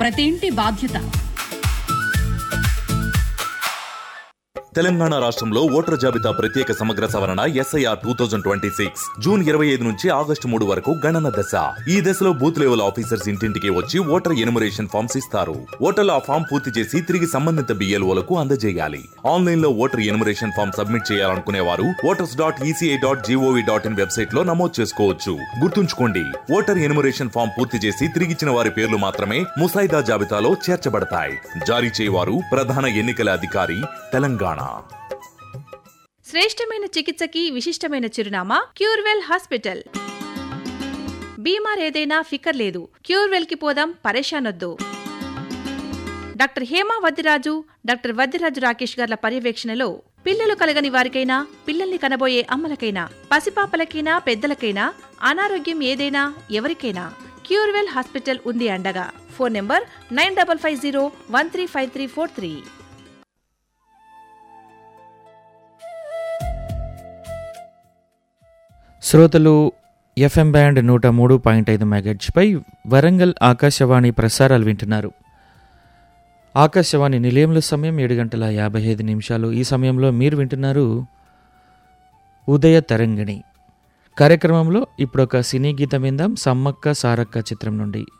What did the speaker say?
ప్రతి ఇంటి బాధ్యత తెలంగాణ రాష్ట్రంలో ఓటర్ జాబితా ప్రత్యేక సమగ్ర సవరణ SIR two thousand twenty six June ఇరవై ఐదు నుంచి ఆగస్టు మూడు వరకు గణన దశ ఈ దశలో బూత్ లెవెల్ ఆఫీసర్స్ ఇంటింటికి వచ్చి ఓటర్ ఎనుమరేషన్ ఫామ్స్ ఇస్తారు ఓటర్లు ఆ ఫామ్ పూర్తి చేసి తిరిగి సంబంధిత బిఎల్ఓలకు అందజేయాలి ఆన్లైన్ లో ఓటర్ ఎనుమరేషన్ ఫామ్ సబ్మిట్ చేయాలనుకునే వారు voters dot ECI dot GOV dot in website లో నమోదు చేసుకోవచ్చు గుర్తుంచుకోండి ఓటర్ ఎనుమరేషన్ ఫామ్ పూర్తి చేసి తిరిగిచ్చిన వారి పేర్లు మాత్రమే ముసాయిదా జాబితాలో చేర్చబడతాయి జారీ చేయవారు ప్రధాన ఎన్నికల అధికారి తెలంగాణ శ్రేష్టమైన చికిత్సకి విశిష్టమైన చిరునామా క్యూర్వెల్ హాస్పిటల్ బీమార్ ఏదైనా ఫికర్ లేదు క్యూర్వెల్ కి పోదాం పరేషానొద్దు డాక్టర్ హేమా వద్దిరాజు డాక్టర్ వద్దిరాజు రాకేష్ గార్ల పర్యవేక్షణలో పిల్లలు కలగని వారికైనా పిల్లల్ని కనబోయే అమ్మలకైనా పసిపాపలకైనా పెద్దలకైనా అనారోగ్యం ఏదైనా ఎవరికైనా క్యూర్వెల్ హాస్పిటల్ ఉంది అండగా phone number nine double five zero one three five three four three శ్రోతలు ఎఫ్ఎం బ్యాండ్ నూట మూడు పాయింట్ ఐదు మెగాట్స్పై వరంగల్ ఆకాశవాణి ప్రసారాలు వింటున్నారు ఆకాశవాణి నిలయంలో సమయం ఏడు గంటల యాభై ఐదు నిమిషాలు ఈ సమయంలో మీరు వింటున్నారు ఉదయ తరంగిణి కార్యక్రమంలో ఇప్పుడు ఒక సినీ గీతం విందాం సమ్మక్క సారక్క చిత్రం నుండి